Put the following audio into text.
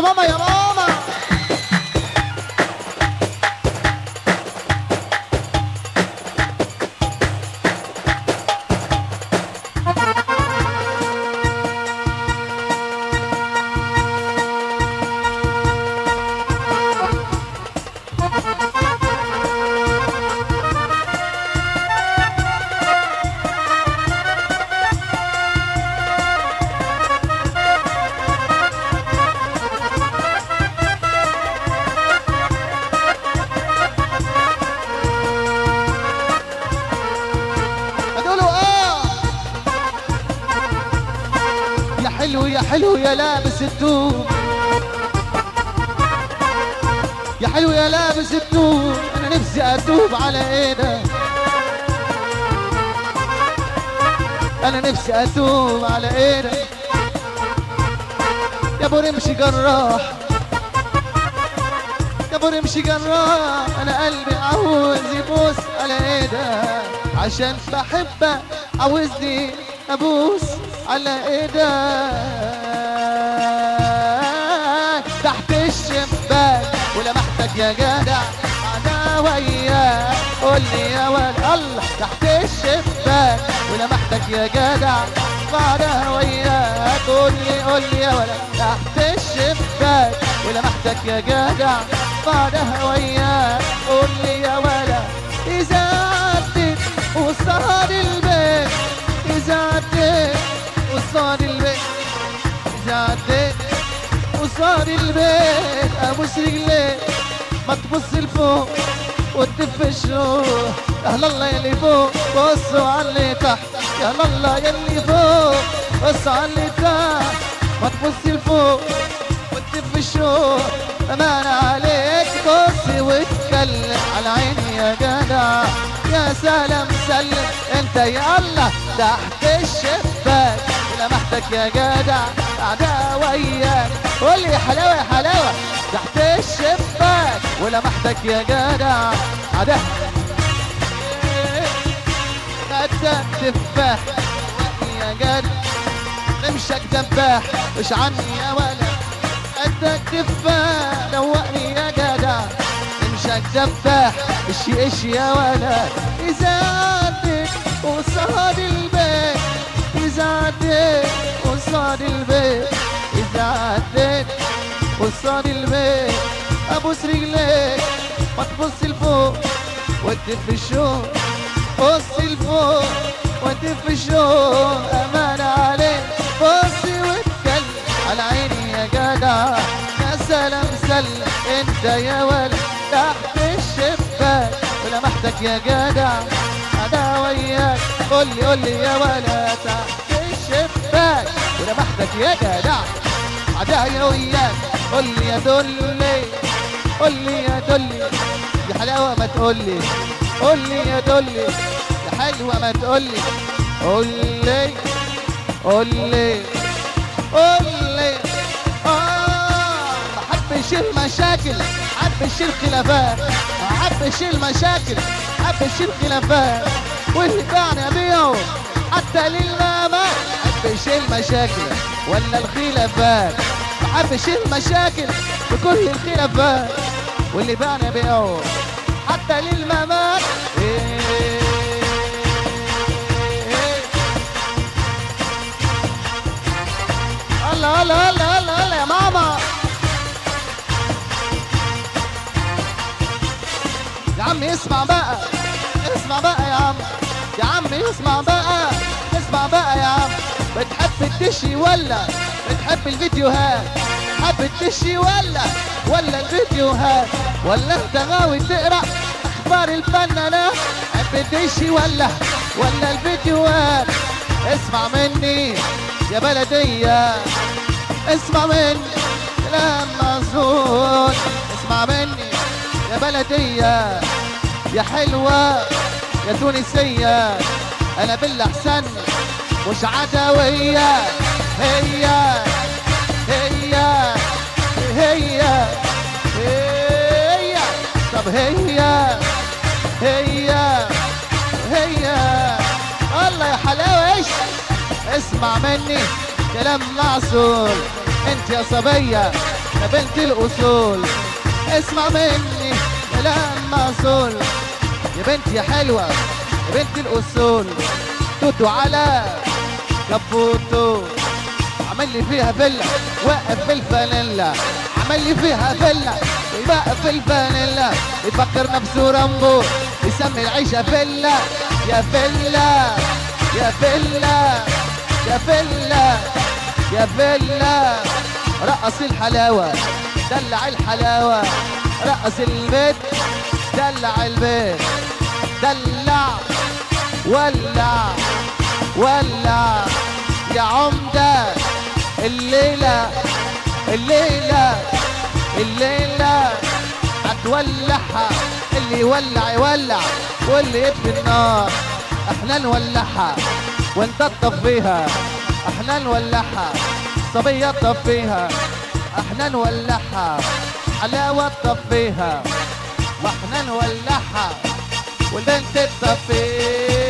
ماما يا ماما هتقولوا اه يا حلو يا حلو يا لابس الدوب يا حلو يا لابس الدوب انا نفسي ادوب على ايدك انا نفسي ادوب على ايدك يا ابو رمشي جراح يا ابو رمشي جراح انا قلبي عاوز يبوس على ايدك عشان بحبك عاوزني ابوس على ايدك تحت الشباك ولمحتك يا جدع انا وياك قول لي يا ولد الله تحت الشباك ولمحتك يا جدع بعدها وياك قول لي قول لي يا ولد تحت الشباك ولمحتك يا جدع بعدها وياك قول لي يا ولد إذا عدت وصاد البيت إذا عدت وصاد البيت إذا عدت وصاد البيت أبوس رجليك ما تبص لفوق وتدف الشوق يا الله يلي فوق بصوا على اللي تحت يا الله يلي فوق بصوا على اللي تحت ما تبص لفوق وتدف الشوق امان عليك بص واتكلم على عيني يا جدع يا سلام سلم انت يا الله تحت الشباك لمحتك يا جدع قاعدة وياك قول لي يا حلاوة يا حلاوة تحت الشباك ولمحتك يا جدع قاعدة قدك تفاح يا جدع نمشك دباح مش عني يا ولد قدك تفاح دوقني يا جدع امشك دباح اشي اشي يا ولد اذا عدت وصاد البيت اذا عدت وصاد البيت اذا عدت وصاد البيت ابوس رجليك ما تبص لفوق وتدف الشوق بص لفوق وتدف الشوق امان عليك بصي واتكلم على عيني يا جدع يا سلام سلم انت يا ولد تحت الشباك ولمحتك يا جدع انا وياك قول لي قول لي يا ولد تحت الشباك ولمحتك يا جدع عدايا وياك قول لي يا دلي قول لي يا دلي يا حلاوه ما تقول لي قول لي يا دلي يا حلوه ما تقول لي قول لي قول لي قول لي اه ما حبش المشاكل حبش الخلافات ما حبش المشاكل حبش الخلافات واللي باعنا بيهم حتى للماما حبش المشاكل ولا الخلافات ما حبش المشاكل بكل الخلافات واللي باعنا بيهم حتى للممات إيه إيه الله الله الله الله الله يا ماما يا عم اسمع بقى اسمع بقى يا عم يا عم اسمع بقى اسمع بقى يا عم بتحب الدشي ولا بتحب الفيديوهات حب الدشي ولا ولا الفيديوهات ولا انت غاوي تقرا اخبار الفنانة حب الدشي ولا ولا الفيديوهات اسمع مني يا بلدية اسمع مني كلام مظبوط اسمع مني يا بلدية يا حلوة يا تونسية أنا بالأحسن مش عدوية هي هي هي هي طب هي هي هي الله يا حلاوة ايش اسمع مني كلام معسول انت يا صبية يا بنت الاصول اسمع مني كلام معسول يا بنت يا حلوه يا بنت الاصول توتو على كبوتو عمل لي فيها فيلا واقف في الفانيلا عمل لي فيها فيلا واقف في الفانيلا يفكر نفسه رامبو يسمي العيشة فيلا يا فيلا يا فيلا يا فيلا يا فيلا رقص الحلاوة دلع الحلاوة رقص البيت دلع البيت دلع ولع ولع يا عمدة الليلة الليلة الليلة هتولعها اللي يولع يولع واللي يطفي النار احنا نولعها وانت تطفيها احنا نولعها صبية تطفيها احنا نولعها حلاوة تطفيها واحنا نولعها والبنت تطفيها